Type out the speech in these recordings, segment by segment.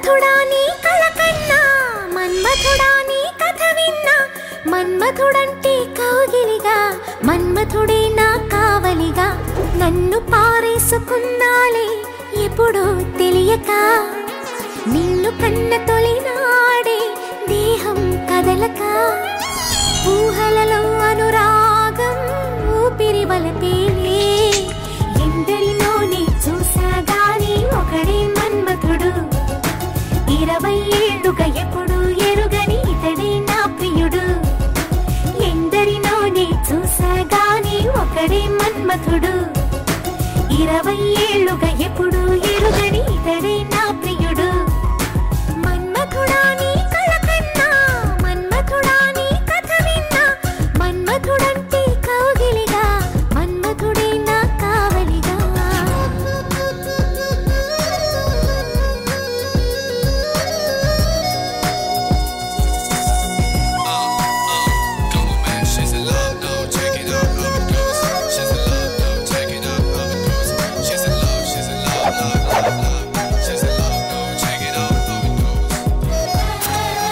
మన్మథుడా నీ కళ కన్నా మన్మథుడా నీ కథ విన్నా మన్మథుడంటే కౌగిలిగా మన్మథుడే నా కావలిగా నన్ను పారేసుకున్నాలే ఎప్పుడో తెలియక నిన్ను కన్న తొలినాడే దేహం కదలక ఊహలలో అనురాగం ఊపిరి వలపేలే ఎందరిలోనే చూసాగాని ఒకడే మన్మథుడు ఇరవై ఏళ్ళుగా ఎప్పుడు ఎరుగని ఇతడే నా ప్రియుడు ఎందరిలోనే చూసాగాని ఒకడే మన్మథుడు ఇరవై ఏళ్ళుగా ఎప్పుడు ఎరుగని ఇతడే నా ప్రియుడు మన్మథుడా నీ కళ కన్నా మన్మథుడా నీ కథ విన్నా మన్మథుడంటే కౌగిలిగా మన్మథుడే నా కావలిగా Come on, man, she's in love, no, check it out, how it goes. She's in love, no, check it out, how it goes. She's in love, she's in love, love, love, love. She's in love, no, check it out, how it goes.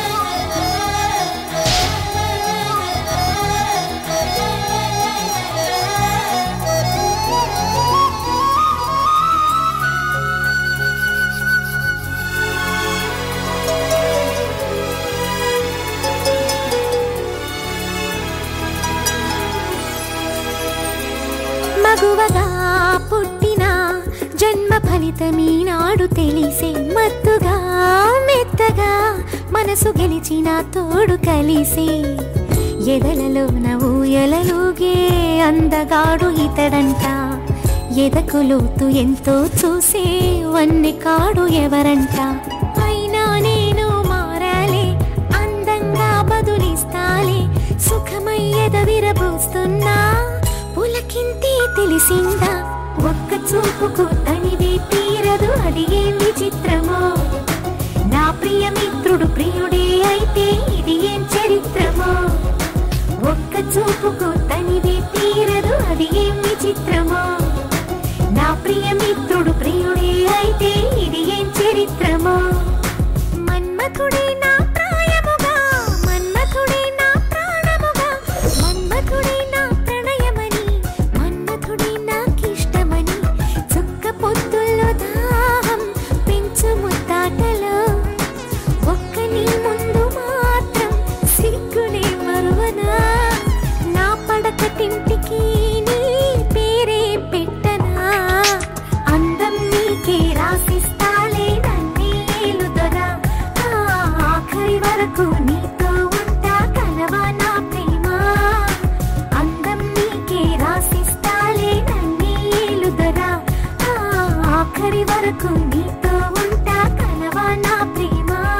మగువగా పుట్టిన జన్మ ఫలితమీనాడు తెలిసే మత్తుగా మెత్తగా మనసు గెలిచిన తోడు కలిసే ఎదలలో ఊయలలుగే అందగాడు ఇతడంట ఎదకు లోతు ఎంతో చూసే వన్నె కాడు ఎవరంట అయినా నేను మారాలే అందంగా బదులిస్తాలే సుఖమయ్యద విరబోస్తున్నా పులకింతే తెలిసిందా ఒక్క చూపుకు తనివే తీరదు అది ఏం విచిత్రమో నా ప్రియ మిత్రుడు ప్రియుడే అయితే ఇది ఏం చరిత్రమో ఒక్క చూపుకు తనివే తీరదు అది ఏం విచిత్రమో నా ప్రియ మిత్రుడు ప్రియుడే అయితే ఇది ఏం చరిత్రమో మన్మథుడే నా ప్రాయముగా మన్మథుడే నా ప్రాణముగా మన్మథుడే నా ప్రణయమని మన్మథుడే నాకిష్టమని చుక్క పొద్దుల్లో దాహం పెంచు ముత్తాటలో ఒక్క నీ ముందు మాత్రం సిగ్గునే మరువనా నా పడక తింటికి నీ పేరే పెట్టనా అందం నీకే రాసిస్తాలే నన్నే ఏలుదొరా ఆ ఆఖరి వరకు నీతో ఉంటా కలవా నా ప్రేమ అందం నీకే రాసిస్తాలే నన్నే ఏలుదొరా ఆ ఆఖరి వరకు నీతో ఉంటా కలవా నా ప్రేమ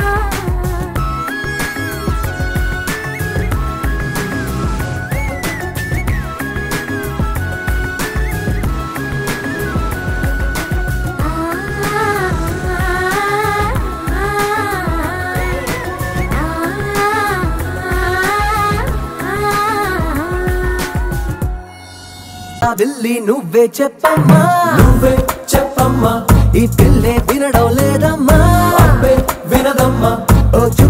ఆ విల్లి నువ్వే చెప్పమ్మా నువ్వే చెప్పమ్మా ఈ పిల్లే వినడం లేదమ్మా అబ్బే వినదమ్మా ఓ చు